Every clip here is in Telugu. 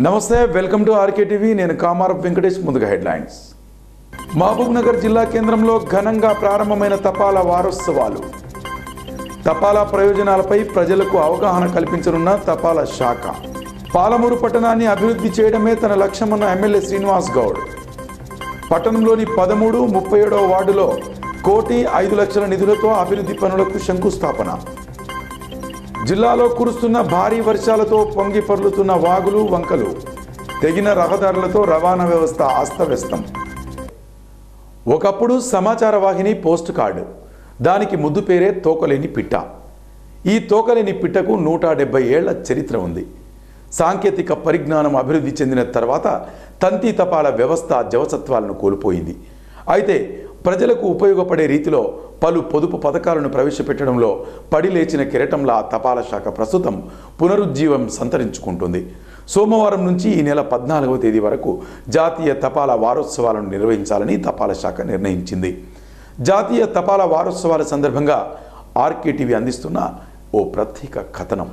నమస్తే వెల్కమ్ టు ఆర్కే టీవీ నేను కామారపు వెంకటేష్ ముందుగా హెడ్లైన్స్ మహబూబ్ నగర్ జిల్లా కేంద్రంలో ఘనంగా ప్రారంభమైన తపాలా వారోత్సవాలు తపాలా ప్రయోజనాలపై ప్రజలకు అవగాహన కల్పించనున్న తపాలా శాఖ పాలమూరు పట్టణాన్ని అభివృద్ధి చేయడమే తన లక్ష్యమన్న ఎమ్మెల్యే శ్రీనివాస్ గౌడ్ పట్టణంలోని పదమూడు ముప్పై ఏడవ వార్డులో కోటి ఐదు లక్షల నిధులతో అభివృద్ధి పనులకు శంకుస్థాపన జిల్లాలో కురుస్తున్న భారీ వర్షాలతో పొంగి పొర్లుతున్న వాగులు వంకలు తెగిన రహదారులతో రవాణా వ్యవస్థ అస్తవ్యస్తం ఒకప్పుడు సమాచార వాహిని పోస్ట్ కార్డు దానికి ముద్దు పేరే తోకలేని పిట్ట ఈ తోకలేని పిట్టకు నూట డెబ్బై ఏళ్ల చరిత్ర ఉంది సాంకేతిక పరిజ్ఞానం అభివృద్ధి చెందిన తర్వాత తంతి తపాల వ్యవస్థ జవసత్వాలను కోల్పోయింది అయితే ప్రజలకు ఉపయోగపడే రీతిలో పలు పొదుపు పథకాలను ప్రవేశపెట్టడంలో పడి లేచిన కిరటంలా తపాలా శాఖ ప్రస్తుతం పునరుజ్జీవం సంతరించుకుంటుంది సోమవారం నుంచి ఈ నెల పద్నాలుగవ తేదీ వరకు జాతీయ తపాలా వారోత్సవాలను నిర్వహించాలని తపాలా శాఖ నిర్ణయించింది జాతీయ తపాలా వారోత్సవాల సందర్భంగా ఆర్కే టీవీ అందిస్తున్న ఓ ప్రత్యేక కథనం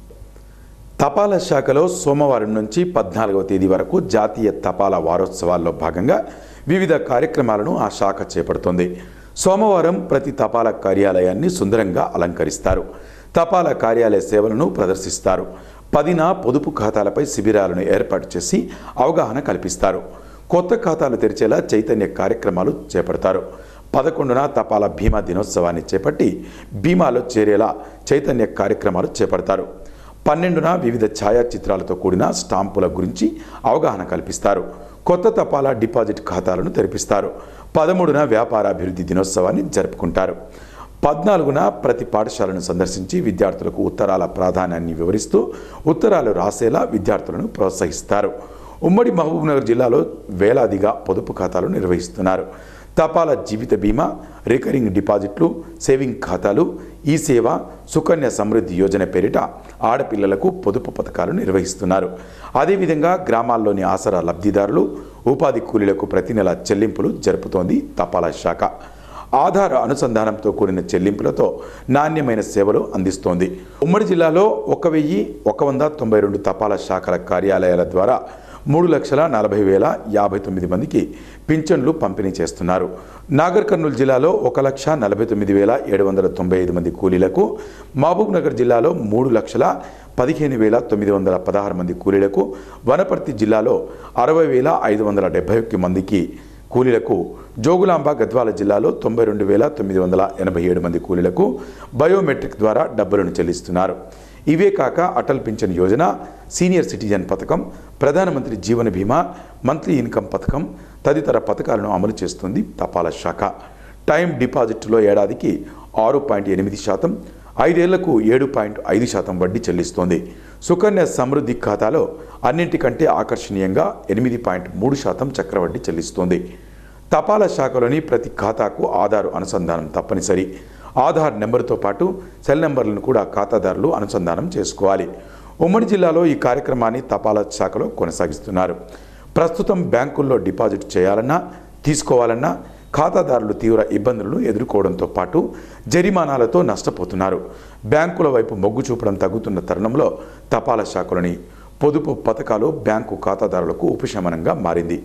తపాలా శాఖలో సోమవారం నుంచి పద్నాలుగవ తేదీ వరకు జాతీయ తపాలా వారోత్సవాల్లో భాగంగా వివిధ కార్యక్రమాలను ఆ శాఖ చేపడుతోంది సోమవారం ప్రతి తపాలా కార్యాలయాన్ని సుందరంగా అలంకరిస్తారు తపాలా కార్యాలయ సేవలను ప్రదర్శిస్తారు పదిన పొదుపు ఖాతాలపై శిబిరాలను ఏర్పాటు చేసి అవగాహన కల్పిస్తారు కొత్త ఖాతాలు తెరిచేలా చైతన్య కార్యక్రమాలు చేపడతారు పదకొండున తపాలా బీమా దినోత్సవాన్ని చేపట్టి బీమాలో చేరేలా చైతన్య కార్యక్రమాలు చేపడతారు పన్నెండున వివిధ ఛాయాచిత్రాలతో కూడిన స్టాంపుల గురించి అవగాహన కల్పిస్తారు కొత్త తపాలా డిపాజిట్ ఖాతాలను తెరిపిస్తారు పదమూడున వ్యాపారాభివృద్ధి దినోత్సవాన్ని జరుపుకుంటారు పద్నాలుగున ప్రతి పాఠశాలను సందర్శించి విద్యార్థులకు ఉత్తరాల ప్రాధాన్యాన్ని వివరిస్తూ ఉత్తరాలు రాసేలా విద్యార్థులను ప్రోత్సహిస్తారు ఉమ్మడి మహబూబ్నగర్ జిల్లాలో వేలాదిగా పొదుపు ఖాతాలు నిర్వహిస్తున్నారు తపాలా జీవిత బీమా రికరింగ్ డిపాజిట్లు సేవింగ్ ఖాతాలు ఈ సేవ సుకన్య సమృద్ధి యోజన పేరిట ఆడపిల్లలకు పొదుపు పథకాలు నిర్వహిస్తున్నారు అదేవిధంగా గ్రామాల్లోని ఆసరా లబ్ధిదారులు ఉపాధి కూలీలకు ప్రతి నెల చెల్లింపులు జరుపుతోంది తపాలా శాఖ ఆధార్ అనుసంధానంతో కూడిన చెల్లింపులతో నాణ్యమైన సేవలు అందిస్తోంది ఉమ్మడి జిల్లాలో ఒక వెయ్యి ఒక వంద తొంభై రెండు తపాలా శాఖల కార్యాలయాల ద్వారా మూడు లక్షల నలభై వేల యాభై తొమ్మిది మందికి పింఛన్లు పంపిణీ చేస్తున్నారు నాగర్ కర్నూలు జిల్లాలో ఒక లక్ష నలభై తొమ్మిది వేల ఏడు వందల తొంభై ఐదు మంది కూలీలకు మహబూబ్ నగర్ జిల్లాలో మూడు లక్షల పదిహేను వేల తొమ్మిది వందల పదహారు మంది కూలీలకు వనపర్తి జిల్లాలో అరవై వేల ఐదు వందల డెబ్బై ఒక్క మందికి కూలీలకు జోగులాంబ గద్వాల జిల్లాలో తొంభై రెండు వేల తొమ్మిది వందల ఎనభై ఏడు మంది కూలీలకు బయోమెట్రిక్ ద్వారా డబ్బులను చెల్లిస్తున్నారు ఇవే కాక Atal pension Yojana senior citizen పథకం ప్రధానమంత్రి జీవన బీమా మంత్లీ ఇన్కమ్ పథకం తదితర పథకాలను అమలు చేస్తుంది తపాలా శాఖ టైం డిపాజిట్లో ఏడాదికి ఆరు పాయింట్ ఎనిమిది శాతం ఐదేళ్లకు ఏడు పాయింట్ ఐదు శాతం వడ్డీ చెల్లిస్తోంది సుకన్య సమృద్ధి ఖాతాలో అన్నింటికంటే ఆకర్షణీయంగా ఎనిమిది పాయింట్ మూడు శాతం చక్రవడ్డీ చెల్లిస్తోంది తపాలా శాఖలోని ప్రతి ఖాతాకు ఆధార్ అనుసంధానం తప్పనిసరి ఆధార్ నెంబర్తో పాటు సెల్ నెంబర్లను కూడా ఖాతాదారులు అనుసంధానం చేసుకోవాలి ఉమ్మడి జిల్లాలో ఈ కార్యక్రమాన్ని తపాలా శాఖలో కొనసాగిస్తున్నారు ప్రస్తుతం బ్యాంకుల్లో డిపాజిట్ చేయాలన్నా తీసుకోవాలన్నా ఖాతాదారులు తీవ్ర ఇబ్బందులను ఎదుర్కోవడంతో పాటు జరిమానాలతో నష్టపోతున్నారు బ్యాంకుల వైపు మొగ్గు చూపడం తగ్గుతున్న తరుణంలో తపాలా శాఖలోని పొదుపు పథకాలు బ్యాంకు ఖాతాదారులకు ఉపశమనంగా మారింది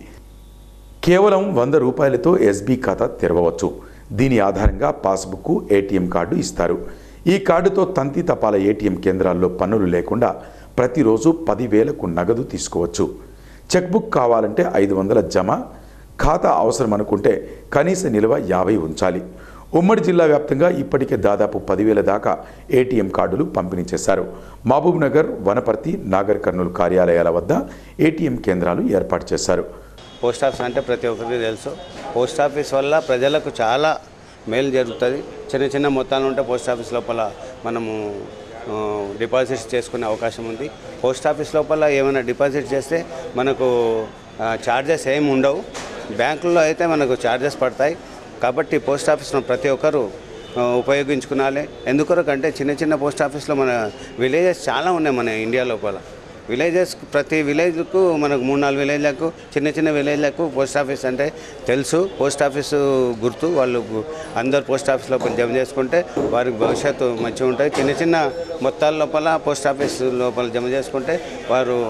కేవలం వంద రూపాయలతో ఎస్బీ ఖాతా తెరవవచ్చు దీని ఆధారంగా పాస్బుక్ ఏటీఎం కార్డు ఇస్తారు ఈ కార్డుతో తంతి తపాల ఏటీఎం కేంద్రాల్లో పన్నులు లేకుండా ప్రతిరోజు పదివేలకు నగదు తీసుకోవచ్చు చెక్బుక్ కావాలంటే ఐదు వందల జమ ఖాతా అవసరం అనుకుంటే కనీస నిల్వ యాభై ఉంచాలి ఉమ్మడి జిల్లా వ్యాప్తంగా ఇప్పటికే దాదాపు పదివేల దాకా ఏటీఎం కార్డులు పంపిణీ చేశారు మహబూబ్ నగర్ వనపర్తి నాగర్ కర్నూలు కార్యాలయాల వద్ద ఏటీఎం కేంద్రాలు ఏర్పాటు చేశారు పోస్ట్ ఆఫీస్ అంటే ప్రతి ఒక్కరికి తెలుసు పోస్ట్ ఆఫీస్ వల్ల ప్రజలకు చాలా మేలు జరుగుతుంది చిన్న చిన్న మొత్తాలు ఉంటే పోస్ట్ ఆఫీస్ లోపల మనము ఆ, డిపాజిట్స్ చేసుకునే అవకాశం ఉంది పోస్ట్ ఆఫీస్ లోపల ఏమైనా డిపాజిట్ చేస్తే మనకు ఆ, ఛార్జెస్ ఏమి ఉండవు బ్యాంకుల్లో అయితే మనకు ఛార్జెస్ పడతాయి కాబట్టి పోస్ట్ ఆఫీస్ను ప్రతి ఒక్కరు ఆ, ఉపయోగించుకునాలి ఎందుకొరకంటే చిన్న చిన్న పోస్ట్ ఆఫీస్లో మన విలేజెస్ చాలా ఉన్నాయి మన ఇండియా లోపల విలేజెస్ ప్రతి విలేజ్కు మనకు మూడు నాలుగు విలేజ్లకు చిన్న చిన్న విలేజ్లకు పోస్ట్ ఆఫీస్ అంటే తెలుసు పోస్ట్ ఆఫీసు గుర్తు వాళ్ళు గు- అందరు పోస్ట్ ఆఫీస్ లోపల జమ చేసుకుంటే వారికి భవిష్యత్తు మంచిగా ఉంటుంది చిన్న చిన్న మొత్తాల లోపల పోస్ట్ ఆఫీస్ లోపల జమ చేసుకుంటే వారు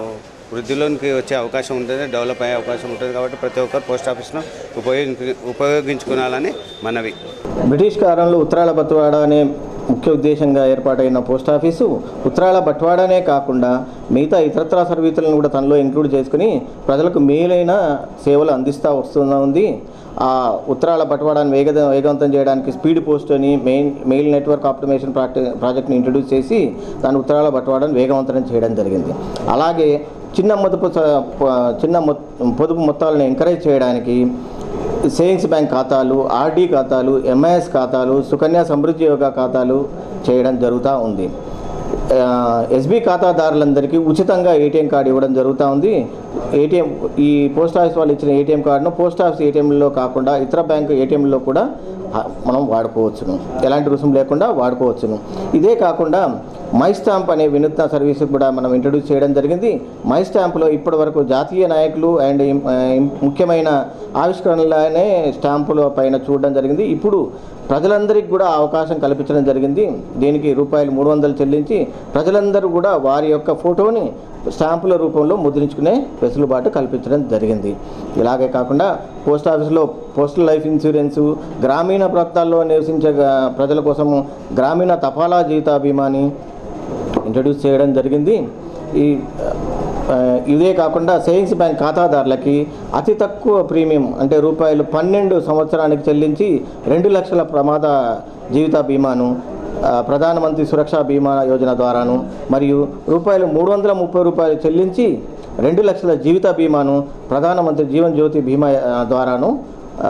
వృద్ధిలోనికి వచ్చే అవకాశం ఉంటుంది డెవలప్ అయ్యే అవకాశం ఉంటుంది కాబట్టి ప్రతి ఒక్కరు పోస్ట్ ఆఫీస్ను ఉపయోగించు ఉపయోగించుకోవాలని మనవి బ్రిటిష్ కాలంలో ఉత్తరాల బట్వాడ అనే ముఖ్య ఉద్దేశంగా ఏర్పాటైన పోస్ట్ ఆఫీసు ఉత్తరాల బట్వాడనే కాకుండా మిగతా ఇతరత్రా సర్వీసులను కూడా తనలో ఇంక్లూడ్ చేసుకుని ప్రజలకు మేలైన సేవలు అందిస్తూ వస్తున్నా ఉంది ఆ ఉత్తరాల బట్వాడాన్ని వేగ వేగవంతం చేయడానికి స్పీడ్ పోస్ట్ అని మెయిన్ మెయిల్ నెట్వర్క్ ఆప్టిమేషన్ ప్రాక్టి ప్రాజెక్ట్ని ఇంట్రడ్యూస్ చేసి దాని ఉత్తరాల బట్వాడాన్ని వేగవంతం చేయడం జరిగింది అలాగే చిన్న మొదుపు స- ప- చిన్న మొ- పొదుపు మొత్తాలను ఎంకరేజ్ చేయడానికి సేవింగ్స్ బ్యాంక్ ఖాతాలు ఆర్డీ ఖాతాలు ఎంఐఎస్ ఖాతాలు సుకన్య సమృద్ధి యోగా ఖాతాలు చేయడం జరుగుతూ ఉంది ఆ, ఎస్బీ ఖాతాదారులందరికీ ఉచితంగా ఏటీఎం కార్డు ఇవ్వడం జరుగుతూ ఉంది ఏటీఎం ఈ పోస్ట్ ఆఫీస్ వాళ్ళు ఇచ్చిన ఏటీఎం కార్డును పోస్ట్ ఆఫీస్ ఏటీఎంలో కాకుండా ఇతర బ్యాంకు ఏటీఎంలో కూడా ఆ, మనం వాడుకోవచ్చును ఎలాంటి రుసుము లేకుండా వాడుకోవచ్చును ఇదే కాకుండా మై స్టాంప్ అనే వినూత్న సర్వీస్ కూడా మనం ఇంట్రడ్యూస్ చేయడం జరిగింది మై స్టాంప్లో ఇప్పటి వరకు జాతీయ నాయకులు అండ్ ఇం- ఆ, ఇం- ముఖ్యమైన ఆవిష్కరణలనే స్టాంపుల పైన చూడడం జరిగింది ఇప్పుడు ప్రజలందరికీ కూడా అవకాశం కల్పించడం జరిగింది దీనికి రూపాయలు మూడు వందలు చెల్లించి ప్రజలందరూ కూడా వారి యొక్క ఫోటోని స్టాంపుల రూపంలో ముద్రించుకునే వెసులుబాటు కల్పించడం జరిగింది ఇలాగే కాకుండా పోస్ట్ ఆఫీస్లో పోస్టల్ లైఫ్ ఇన్సూరెన్సు గ్రామీణ ప్రాంతాల్లో నివసించే గా- ప్రజల కోసము గ్రామీణ తపాలా జీవిత బీమాని ఇంట్రడ్యూస్ చేయడం జరిగింది ఈ ఆ, ఇదే కాకుండా సేవింగ్స్ బ్యాంక్ ఖాతాదారులకి అతి తక్కువ ప్రీమియం అంటే రూపాయలు పన్నెండు సంవత్సరానికి చెల్లించి రెండు లక్షల ప్రమాద జీవిత బీమాను ఆ, ప్రధానమంత్రి సురక్షా బీమా యోజన ద్వారాను మరియు రూపాయలు మూడు వందల ముప్పై రూపాయలు చెల్లించి రెండు లక్షల జీవిత బీమాను ప్రధానమంత్రి జీవన్ జ్యోతి బీమా ఆ, ద్వారాను ఆ,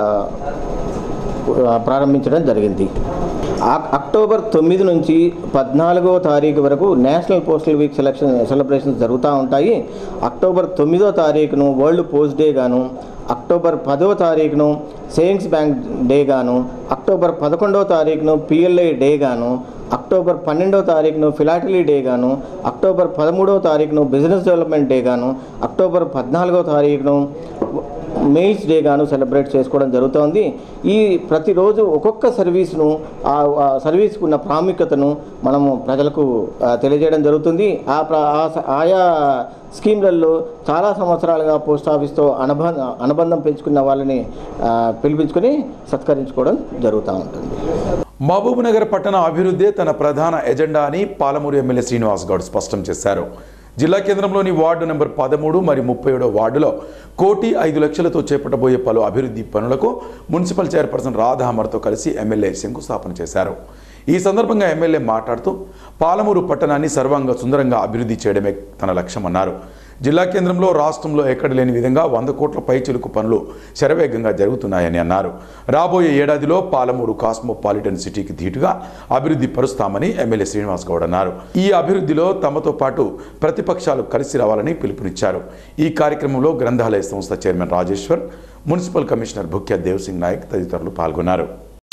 ప్రారంభించడం జరిగింది ఆ- అక్టోబర్ తొమ్మిది నుంచి పద్నాలుగో తారీఖు వరకు national postal week selection celebrations జరుగుతూ ఉంటాయి అక్టోబర్ తొమ్మిదో తారీఖును వరల్డ్ పోస్ట్ డే గాను అక్టోబర్ పదో తారీఖును సేవింగ్స్ బ్యాంక్ డే గాను అక్టోబర్ పదకొండవ తారీఖును పిఎల్ఐ డే గాను అక్టోబర్ పన్నెండవ తారీఖును ఫిలాటలీ డే గాను అక్టోబర్ పదమూడవ తారీఖును బిజినెస్ డెవలప్మెంట్ డే గాను అక్టోబర్ పద్నాలుగో తారీఖును మెయిల్స్ డే గాను సెలబ్రేట్ చేసుకోవడం జరుగుతోంది ఈ ప్రతిరోజు ఒక్కొక్క సర్వీస్ను ఆ ఆ సర్వీస్కు ఉన్న ప్రాముఖ్యతను మనము ప్రజలకు ఆ, తెలియజేయడం జరుగుతుంది ఆ ప్ర- ఆ స- ఆయా స్కీమ్లలో చాలా సంవత్సరాలుగా పోస్ట్ ఆఫీస్తో అనుబంధ అనుబంధం పెంచుకున్న వాళ్ళని ఆ, పిలిపించుకొని సత్కరించుకోవడం జరుగుతూ ఉంటుంది మహబూబ్నగర్ పట్టణ అభివృద్ధే తన ప్రధాన ఎజెండా అని పాలమూరు ఎమ్మెల్యే శ్రీనివాస్ గౌడ్ స్పష్టం చేశారు జిల్లా కేంద్రంలోని వార్డు నెంబర్ పదమూడు మరియు ముప్పై ఏడో వార్డులో కోటి ఐదు లక్షలతో చేపట్టబోయే పలు అభివృద్ధి పనులకు మున్సిపల్ చైర్పర్సన్ రాధామర్తో కలిసి ఎమ్మెల్యే శంకుస్థాపన చేశారు ఈ సందర్భంగా ఎమ్మెల్యే మాట్లాడుతూ పాలమూరు పట్టణాన్ని సర్వంగా సుందరంగా అభివృద్ధి చేయడమే తన లక్ష్యమన్నారు జిల్లా కేంద్రంలో రాష్ట్రంలో ఎక్కడ లేని విధంగా వంద కోట్ల పైచిలుకు పనులు శరవేగంగా జరుగుతున్నాయని అన్నారు రాబోయే ఏడాదిలో పాలమూరు కాస్మోపాలిటన్ సిటీకి ధీటుగా అభివృద్ధి పరుస్తామని ఎమ్మెల్యే శ్రీనివాస్ గౌడ్ అన్నారు ఈ అభివృద్ధిలో తమతో పాటు ప్రతిపక్షాలు కలిసి రావాలని పిలుపునిచ్చారు ఈ కార్యక్రమంలో గ్రంథాలయ సంస్థ chairman Rajeshwar municipal commissioner Bhukya Dev Singh Nayak తదితరులు పాల్గొన్నారు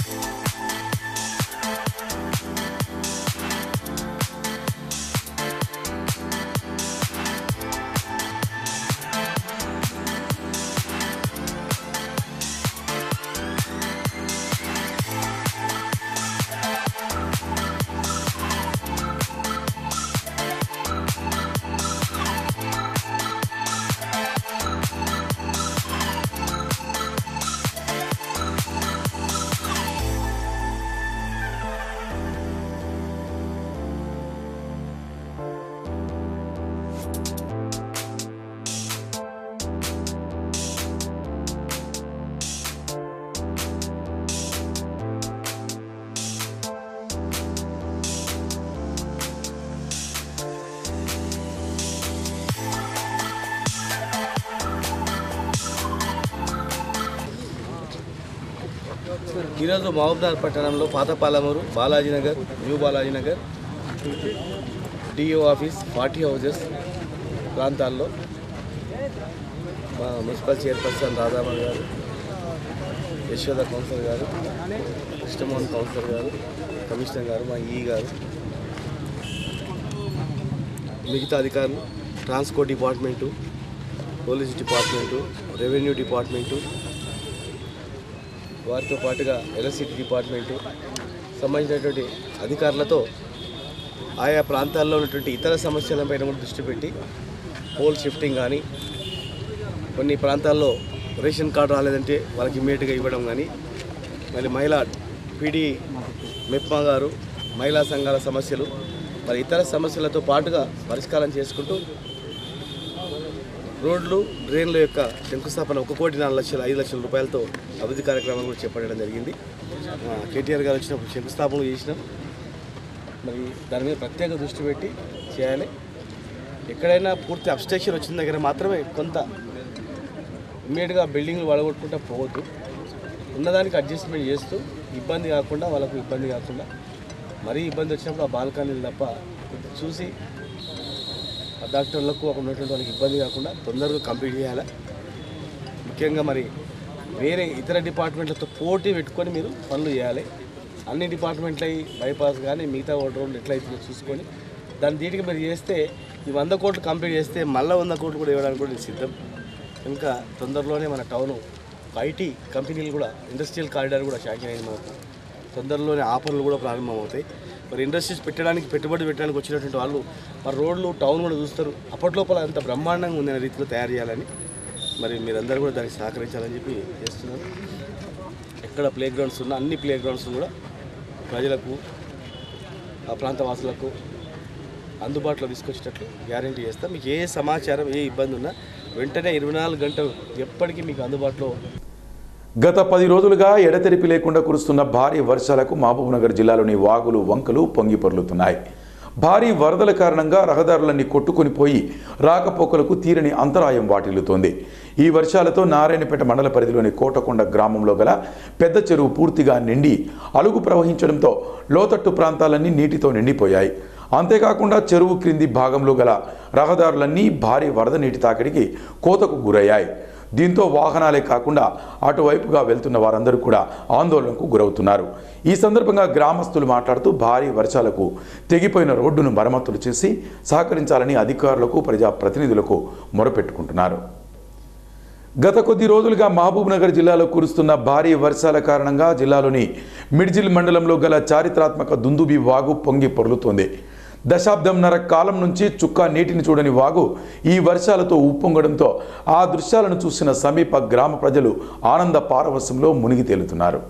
ఈరోజు మహబూబ్నగర్ పట్టణంలో పాత Palamuru Balajinagar new Balajinagar DO office party houses ప్రాంతాల్లో మా మున్సిపల్ చైర్పర్సన్ రాధామణి గారు యశోద కౌన్సిలర్ గారు కృష్ణమోహన్ కౌన్సిలర్ గారు కమిషనర్ గారు మా ఈ గారు మిగతా అధికారులు transport department police department revenue department వారితో పాటుగా ఎలక్ట్రిసిటీ డిపార్ట్మెంటు సంబంధించినటువంటి అధికారులతో ఆయా ప్రాంతాల్లో ఉన్నటువంటి ఇతర సమస్యలపైన కూడా దృష్టి పెట్టి పోల్ షిఫ్టింగ్ కానీ కొన్ని ప్రాంతాల్లో రేషన్ కార్డు రాలేదంటే వాళ్ళకి ఇమ్మీడియట్గా ఇవ్వడం కానీ మళ్ళీ మహిళా పీడీ మెప్మా గారు మహిళా సంఘాల సమస్యలు మరి ఇతర సమస్యలతో పాటుగా పరిష్కారం చేసుకుంటూ రోడ్లు డ్రైన్ల యొక్క శంకుస్థాపన ఒక కోటి నాలుగు లక్షల ఐదు లక్షల రూపాయలతో అభివృద్ధి కార్యక్రమాలు కూడా చేపట్టడం జరిగింది ఆ, కేటీఆర్ గారు వచ్చినప్పుడు శంకుస్థాపనలు చేసినాం మరి దాని మీద ప్రత్యేక దృష్టి పెట్టి చేయాలి ఎక్కడైనా పూర్తి అబ్స్ట్రక్షన్ వచ్చిన దగ్గర మాత్రమే కొంత ఇమ్మీడియట్గా బిల్డింగ్లు వడగొట్టుకుంటా పోవద్దు ఉన్నదానికి అడ్జస్ట్మెంట్ చేస్తూ ఇబ్బంది కాకుండా వాళ్ళకు ఇబ్బంది కాకుండా మరీ ఇబ్బంది వచ్చినప్పుడు ఆ బాల్కనీలు తప్ప చూసి ఆ డాక్టర్లకు అక్కడ ఉన్నటువంటి వాళ్ళకి ఇబ్బంది కాకుండా తొందరగా కంప్లీట్ చేయాలి ముఖ్యంగా మరి వేరే ఇతర డిపార్ట్మెంట్లతో పోటీ పెట్టుకొని మీరు పనులు చేయాలి అన్ని డిపార్ట్మెంట్లు అయి బైపాస్ కానీ మిగతా రోడ్లు ఎట్లా అవుతుందో చూసుకొని దాని దీనికి మీరు చేస్తే ఈ వంద కోట్లు కంప్లీట్ చేస్తే మళ్ళీ వంద కోట్లు కూడా ఇవ్వడానికి కూడా నేను సిద్ధం ఇంకా తొందరలోనే మన టౌన్ ఐటీ కంపెనీలు కూడా ఇండస్ట్రియల్ కారిడార్ కూడా శాంక్షన్ అయింది మనకు తొందరలోనే ఆఫర్లు కూడా ప్రారంభమవుతాయి మరి ఇండస్ట్రీస్ పెట్టడానికి పెట్టుబడి పెట్టడానికి వచ్చినటువంటి వాళ్ళు మరి రోడ్లు టౌన్ కూడా చూస్తారు అప్పట్లోపల అంత బ్రహ్మాండంగా ఉందనే రీతిలో తయారు చేయాలని మరి మీరందరూ కూడా దానికి సహకరించాలని చెప్పి చేస్తున్నాను ఎక్కడ ప్లే గ్రౌండ్స్ ఉన్నా అన్ని ప్లే గ్రౌండ్స్ కూడా ప్రజలకు ఆ ప్రాంత వాసులకు అందుబాటులో తీసుకొచ్చేటట్లు గ్యారంటీ చేస్తాం మీకు ఏ సమాచారం ఏ ఇబ్బంది ఉన్నా వెంటనే ఇరవై నాలుగు గంటలు ఎప్పటికీ మీకు అందుబాటులో గత పది రోజులుగా ఎడతెరిపి లేకుండా కురుస్తున్న భారీ వర్షాలకు మహబూబ్నగర్ జిల్లాలోని వాగులు వంకలు పొంగి పొర్లుతున్నాయి భారీ వరదల కారణంగా రహదారులన్నీ కొట్టుకొని పోయి రాకపోకలకు తీరని అంతరాయం వాటిల్లుతోంది ఈ వర్షాలతో నారాయణపేట మండల పరిధిలోని కోటకొండ గ్రామంలో గల పెద్ద చెరువు పూర్తిగా నిండి అలుగు ప్రవహించడంతో లోతట్టు ప్రాంతాలన్నీ నీటితో నిండిపోయాయి అంతేకాకుండా చెరువు క్రింది భాగంలో గల రహదారులన్నీ భారీ వరద నీటి తాకిడికి కోతకు గురయ్యాయి దీంతో వాహనాలే కాకుండా అటువైపుగా వెళ్తున్న వారందరూ కూడా ఆందోళనకు గురవుతున్నారు ఈ సందర్భంగా గ్రామస్తులు మాట్లాడుతూ భారీ వర్షాలకు తెగిపోయిన రోడ్డును మరమ్మతులు చేసి సహకరించాలని అధికారులకు ప్రజాప్రతినిధులకు మొరపెట్టుకుంటున్నారు గత కొద్ది రోజులుగా మహబూబ్నగర్ జిల్లాలో కురుస్తున్న భారీ వర్షాల కారణంగా జిల్లాలోని మిడ్జిల్ మండలంలో గల చారిత్రాత్మక దుందుబి వాగు పొంగి పొర్లుతోంది దశాబ్దంన్నర కాలం నుంచి చుక్క నీటిని చూడని వాగు ఈ వర్షాలతో ఉప్పొంగడంతో ఆ దృశ్యాలను చూసిన సమీప గ్రామ ప్రజలు ఆనంద పారవశంలో మునిగి తేలుతున్నారు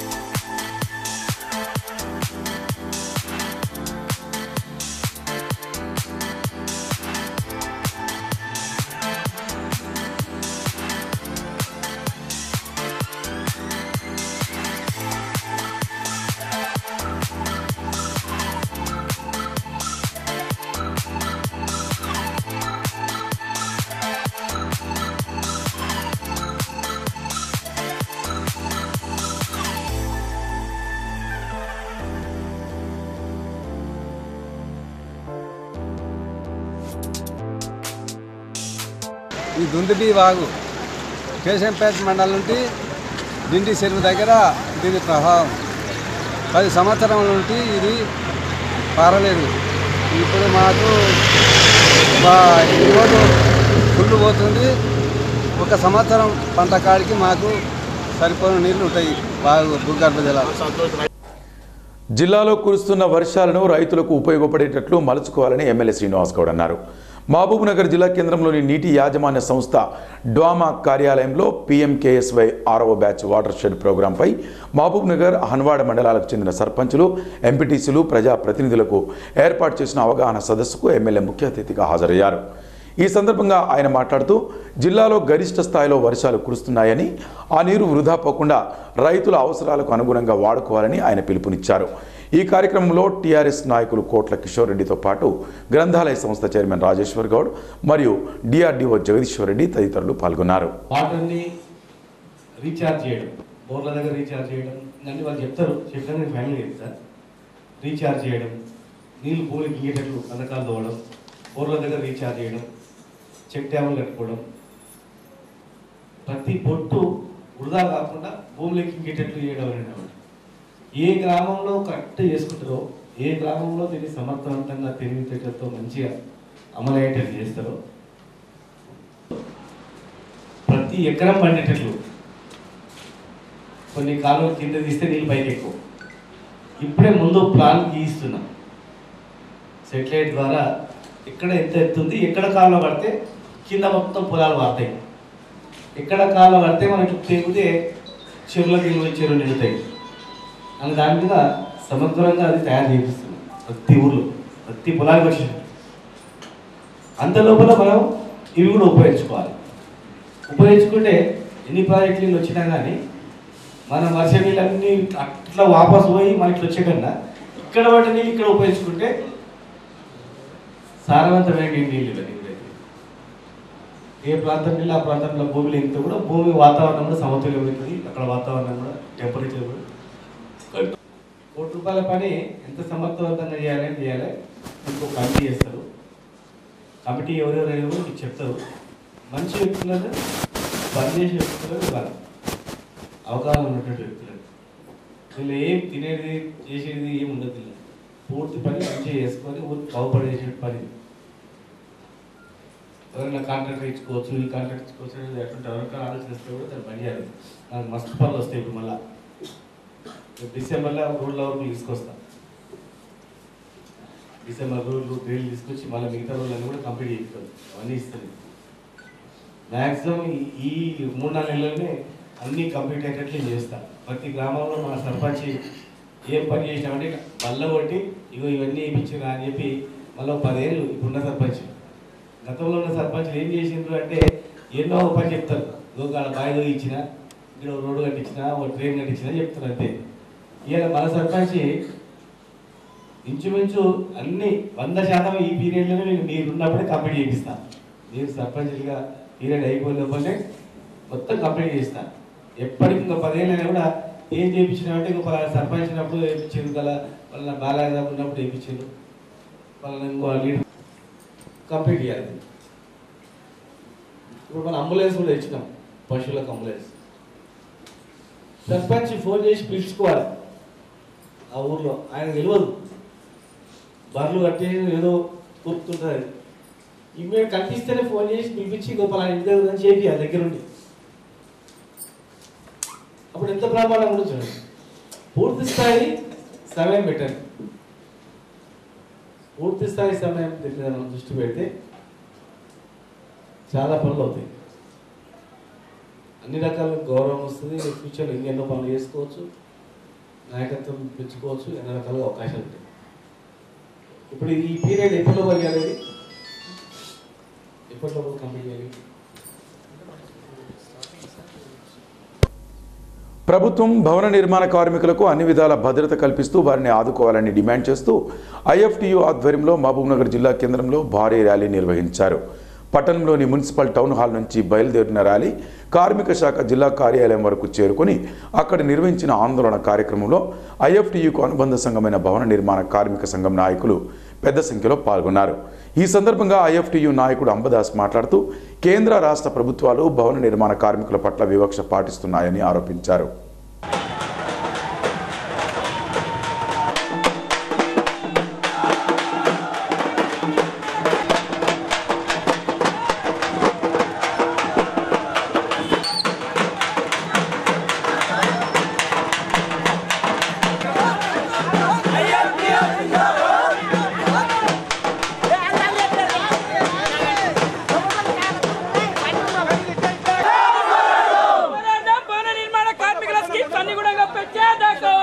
ఈ దుందుబి వాగు కేశంపేట మండలం నుండి దిండి చెరువు దగ్గర దీని ప్రభావం పది సంవత్సరాల నుండి ఇది పారలేదు ఇప్పుడు మాకు వా- ఈరోజు ఫుల్ పోతుంది ఒక సంవత్సరం పంట కాడికి మాకు సరిపోయిన నీళ్ళు ఉంటాయి వాగు భూగర్భ జలాలు జిల్లాలో కురుస్తున్న వర్షాలను రైతులకు ఉపయోగపడేటట్లు మలుచుకోవాలని ఎమ్మెల్యే శ్రీనివాస్ గౌడ్ అన్నారు మహబూబ్నగర్ జిల్లా కేంద్రంలోని నీటి యాజమాన్య సంస్థ డ్వామా కార్యాలయంలో పీఎంకేఎస్వై ఆరవ బ్యాచ్ వాటర్ షెడ్ ప్రోగ్రాంపై మహబూబ్నగర్ హన్వాడ మండలాలకు చెందిన సర్పంచులు ఎంపీటీసీలు ప్రజాప్రతినిధులకు ఏర్పాటు చేసిన అవగాహన సదస్సుకు ఎమ్మెల్యే ముఖ్య అతిథిగా హాజరయ్యారు ఈ సందర్భంగా ఆయన మాట్లాడుతూ జిల్లాలో గరిష్ట స్థాయిలో వర్షాలు కురుస్తున్నాయని ఆ నీరు వృధా పోకుండా రైతుల అవసరాలకు అనుగుణంగా వాడుకోవాలని ఆయన పిలుపునిచ్చారు ఈ కార్యక్రమంలో టీఆర్ఎస్ నాయకులు కోట్ల కిషోర్ రెడ్డితో పాటు గ్రంథాలయ సంస్థ చైర్మన్ రాజేశ్వర్ గౌడ్ మరియు డిఆర్డీఓ జగదీశ్వర్ రెడ్డి తదితరులు పాల్గొన్నారు వాటర్ని రీఛార్జ్ చేయడం బోర్ల దగ్గర రీఛార్జ్ చేయడం ఇలాంటి వాళ్ళు చెప్తారు చెప్పినా నేను ఫైనల్ చెప్తా రీఛార్జ్ చేయడం నీళ్ళు భూమికి ఇంకేటట్లు పథకాలు తోవడం బోర్ల దగ్గర రీఛార్జ్ చేయడం చెక్ డ్యాములు కట్టుకోవడం ప్రతి పొట్టు వృధా కాకుండా భూమిలోకి ఇంకేటట్లు చేయడం అనేటువంటి ఏ గ్రామంలో కరెక్ట్ చేసుకుంటారో ఏ గ్రామంలో దీన్ని సమర్థవంతంగా తెలివితేటలతో మంచిగా అమలయ్యేటట్టు చేస్తారో ప్రతి ఎకరం పండేటట్లు కొన్ని కాలువలు కింద తీస్తే నీళ్ళు పైకి ఎక్కువ ఇప్పుడే ముందు ప్లాన్ గీస్తున్నాం సెటిలైట్ ద్వారా ఎక్కడ ఎంత ఎత్తుంది ఎక్కడ కాలువ పడితే కింద మొత్తం పొలాలు వాడతాయి ఎక్కడ కాలు పడితే మనం ఇట్లా తెగితే చెరువులకు వెళ్ళి చెరువు నిండుతాయి అని దాని మీద సమగ్రంగా అది తయారు చేపిస్తుంది ప్రతి ఊర్లో ప్రతి పొలానికి వచ్చింది అంత లోపల మనం ఇవి కూడా ఉపయోగించుకోవాలి ఉపయోగించుకుంటే ఎన్ని ప్రాజెక్టులు నీళ్ళు వచ్చినా కానీ మనం వర్ష నీళ్ళన్నీ అట్లా వాపసు పోయి మనకి వచ్చే కన్నా ఇక్కడ పడ్డ నీళ్ళు ఇక్కడ ఉపయోగించుకుంటే సారవంతమైన నీళ్ళు ఇవన్నీ కూడా ఏ ప్రాంతం నీళ్ళు ఆ ప్రాంతంలో భూమిలో ఎంత కూడా భూమి వాతావరణం కూడా సమతుల్యం అవుతుంది అక్కడ వాతావరణం కూడా టెంపరేచర్ కూడా కోటి రూపాయల పని ఎంత సమర్థవంతంగా చేయాలి అని చేయాలి ఇంకో కమిటీ చేస్తారు కమిటీ ఎవరెవరైనా కూడా మీకు చెప్తారు మంచి వ్యక్తులను పనిచేసే వ్యక్తులను ఇవ్వాలి అవగాహన ఉన్నటువంటి వ్యక్తులను వీళ్ళు ఏం తినేది చేసేది ఏం ఉండదు వీళ్ళు. పూర్తి పని మంచిగా చేసుకొని ఊరికి బాగుపడేసే పని ఎవరైనా కాంట్రాక్ట్ ఇచ్చుకోవచ్చు ఈ కాంట్రాక్ట్ ఇచ్చుకోవచ్చు అనేది ఎటువంటి ఎవరికైనా ఆలోచిస్తే కూడా దాన్ని పని చేయాలి నాకు మస్తు పనులు వస్తాయి ఇప్పుడు మళ్ళా డిసెంబర్లో రోడ్ల వరకు తీసుకొస్తాం డిసెంబర్ రోజులు డ్రిల్ తీసుకొచ్చి మళ్ళీ మిగతా రోజులన్నీ కూడా కంప్లీట్ చేయిస్తాం అవన్నీ ఇస్తుంది మ్యాక్సిమం ఈ మూడు నాలుగు నెలల్లోనే అన్నీ కంప్లీట్ అయ్యేటట్లు నేను చేస్తాను ప్రతి గ్రామంలో మన సర్పంచ్ ఏం పని చేసినామంటే మళ్ళీ కొట్టి ఇగో ఇవన్నీ వేయించిరా అని చెప్పి మళ్ళీ పదేళ్ళు ఇప్పుడున్న సర్పంచ్ గతంలో ఉన్న సర్పంచ్లు ఏం చేసిండ్రు అంటే ఎన్నో ఒక పని చెప్తారు ఇగో కాడ బాయిలో ఇచ్చిన ఇక్కడ ఒక రోడ్డు కట్టించిన ఒక ట్రైన్ కట్టించిన చెప్తారు అంతే ఇవాళ మన సర్పంచ్ ఇంచుమించు అన్ని వంద శాతం ఈ పీరియడ్లోనే నేను మీరు ఉన్నప్పుడే కంప్లీట్ చేపిస్తాను మీరు సర్పంచ్గా పీరియడ్ అయిపోయినప్పుడే మొత్తం కంప్లీట్ చేస్తాను ఎప్పటికి ఇంకా పదేళ్ళైనా కూడా ఏం చేయించినామంటే ఇంకో పలానా సర్పంచ్ ఉన్నప్పుడు వేయించారు కదా వాళ్ళ బాలాగా ఉన్నప్పుడు వేయించారు వాళ్ళ ఇంకో లీడర్ కంప్లీట్ చేయాలి ఇప్పుడు మన అంబులెన్స్ కూడా ఇచ్చినాం పశువులకు అంబులెన్స్ సర్పంచ్ ఫోన్ చేసి పిలుచుకోవాలి ఆ ఊర్లో ఆయన తెలియదు బర్రెలు కట్టి ఏదో కూర్తుంటుంది ఇమ్మీడియట్ కనిపిస్తేనే ఫోన్ చేసి పిలిపించి గోపాల ఇంటి దగ్గర నుంచి చెప్పి ఆ దగ్గర ఉండి అప్పుడు ఎంత ప్రమాదం కూడా చూడండి పూర్తి స్థాయి సమయం పెట్టండి పూర్తి స్థాయి సమయం దగ్గర మనం దృష్టి పెడితే చాలా పనులు అవుతాయి అన్ని రకాల గౌరవం వస్తుంది ఫ్యూచర్లో ఇంకెన్నో పనులు చేసుకోవచ్చు నాయకత్వం పెంచుకోవచ్చు ఎన్నో రకాలుగా అవకాశాలు ఉంటాయి ఇప్పుడు ఈ పీరియడ్ ఎప్పటిలో కలిగాలి ఎప్పటిలో కంప్లీట్ చేయాలి ప్రభుత్వం భవన నిర్మాణ కార్మికులకు అన్ని విధాల భద్రత కల్పిస్తూ వారిని ఆదుకోవాలని డిమాండ్ చేస్తూ ఐఎఫ్టియు ఆధ్వర్యంలో మహబూబ్నగర్ జిల్లా కేంద్రంలో భారీ ర్యాలీ నిర్వహించారు పట్టణంలోని మున్సిపల్ టౌన్ హాల్ నుంచి బయలుదేరిన ర్యాలీ కార్మిక శాఖ జిల్లా కార్యాలయం వరకు చేరుకొని అక్కడ నిర్వహించిన ఆందోళన కార్యక్రమంలో ఐఎఫ్టియుకు అనుబంధ సంఘమైన భవన నిర్మాణ కార్మిక సంఘం నాయకులు పెద్ద సంఖ్యలో పాల్గొన్నారు ఈ సందర్భంగా ఐఎఫ్టియు నాయకుడు అంబదాస్ మాట్లాడుతూ కేంద్ర రాష్ట్ర ప్రభుత్వాలు భవన నిర్మాణ కార్మికుల పట్ల వివక్ష పాటిస్తున్నాయని ఆరోపించారు పోరాటం భవన నిర్మాణ కార్మికుల స్కీమ్స్ అన్ని కూడా పెట్టేదాకా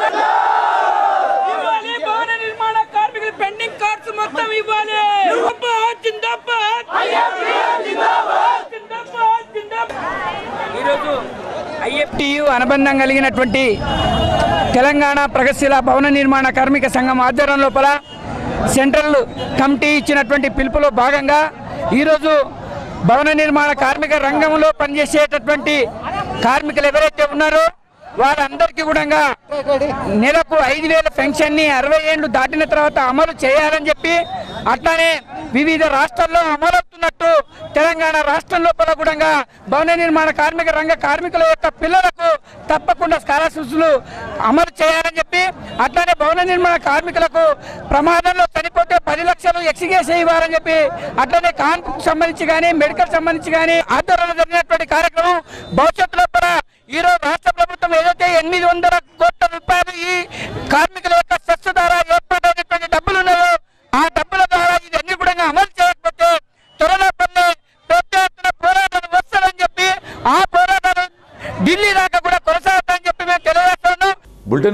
ఇవ్వాలి భవన నిర్మాణ కార్మికుల పెండింగ్ కార్డ్స్ మొత్తం ఇవ్వాలి జిందాబాద్, జిందాబాద్ జిందాబాద్, జిందాబాద్. ఈరోజు ఐఎఫ్టియు అనుబంధం కలిగినటువంటి తెలంగాణ ప్రగతిశీల భవన నిర్మాణ కార్మిక సంఘం ఆధ్వర్యం లోపల సెంట్రల్ కమిటీ ఇచ్చినటువంటి పిలుపులో భాగంగా ఈరోజు భవన నిర్మాణ కార్మిక రంగంలో పనిచేసేటటువంటి కార్మికులు ఎవరైతే ఉన్నారో వారందరికీ కూడా నెలకు ఐదు వేల పెన్షన్ ని అరవై ఏళ్ళు దాటిన తర్వాత అమలు చేయాలని చెప్పి అట్లానే వివిధ రాష్ట్రాల్లో అమలవుతున్నట్టు తెలంగాణ రాష్ట్రం లోపల కూడా భవన నిర్మాణ కార్మిక రంగ కార్మికుల యొక్క పిల్లలకు తప్పకుండా స్కాలర్షిప్స్లు అమలు చేయాలని చెప్పి అట్లానే భవన నిర్మాణ కార్మికులకు ప్రమాదంలో చనిపోతే పది లక్షలు ఎక్సిగేస్ ఇవ్వాలని చెప్పి అట్లనే కాన్పుకు సంబంధించి కానీ మెడికల్ సంబంధించి కానీ ఆధ్వర్యంలో జరిగినటువంటి కార్యక్రమం భవిష్యత్తులో కూడా ఈ రోజు రాష్ట్ర ప్రభుత్వం ఏదైతే ఎనిమిది వందల కోట్ల రూపాయలు ఈ కార్మికుల యొక్క సెస్ ద్వారా ఏర్పాటైనటువంటి డబ్బులు ఉన్నాయో ఆ డబ్బుల ద్వారా ఇవన్నీ కూడా అమలు చేయకపోతే త్వరలో కొన్ని పే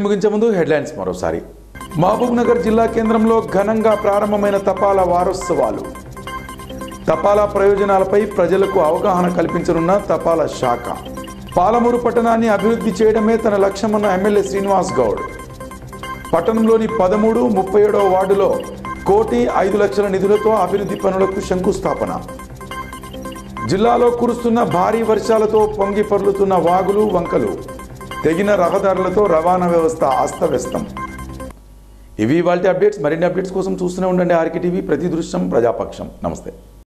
ముగించే ముందు హెడ్లైన్స్ మరోసారి మహబూబ్ నగర్ జిల్లా కేంద్రంలో ఘనంగా ప్రారంభమైన తపాలా వారోత్సవాలు తపాలా ప్రయోజనాలపై ప్రజలకు అవగాహన కల్పించనున్న తపాలా శాఖ పాలమూరు పట్టణాన్ని అభివృద్ధి చేయడమే తన లక్ష్యమన్న ఎమ్మెల్యే శ్రీనివాస్ గౌడ్ పట్టణంలోని పదమూడు ముప్పై ఏడవ వార్డులో కోటి ఐదు లక్షల నిధులతో అభివృద్ధి పనులకు శంకుస్థాపన జిల్లాలో కురుస్తున్న భారీ వర్షాలతో పొంగి పొర్లుతున్న వాగులు వంకలు తెగిన రహదారులతో రవాణా వ్యవస్థ అస్తవ్యస్తం ఇవి వాళ్ళ అప్డేట్స్ మరిన్ని అప్డేట్స్ కోసం చూస్తూనే ఉండండి ఆర్కే టీవీ ప్రతి దృశ్యం ప్రజాపక్షం నమస్తే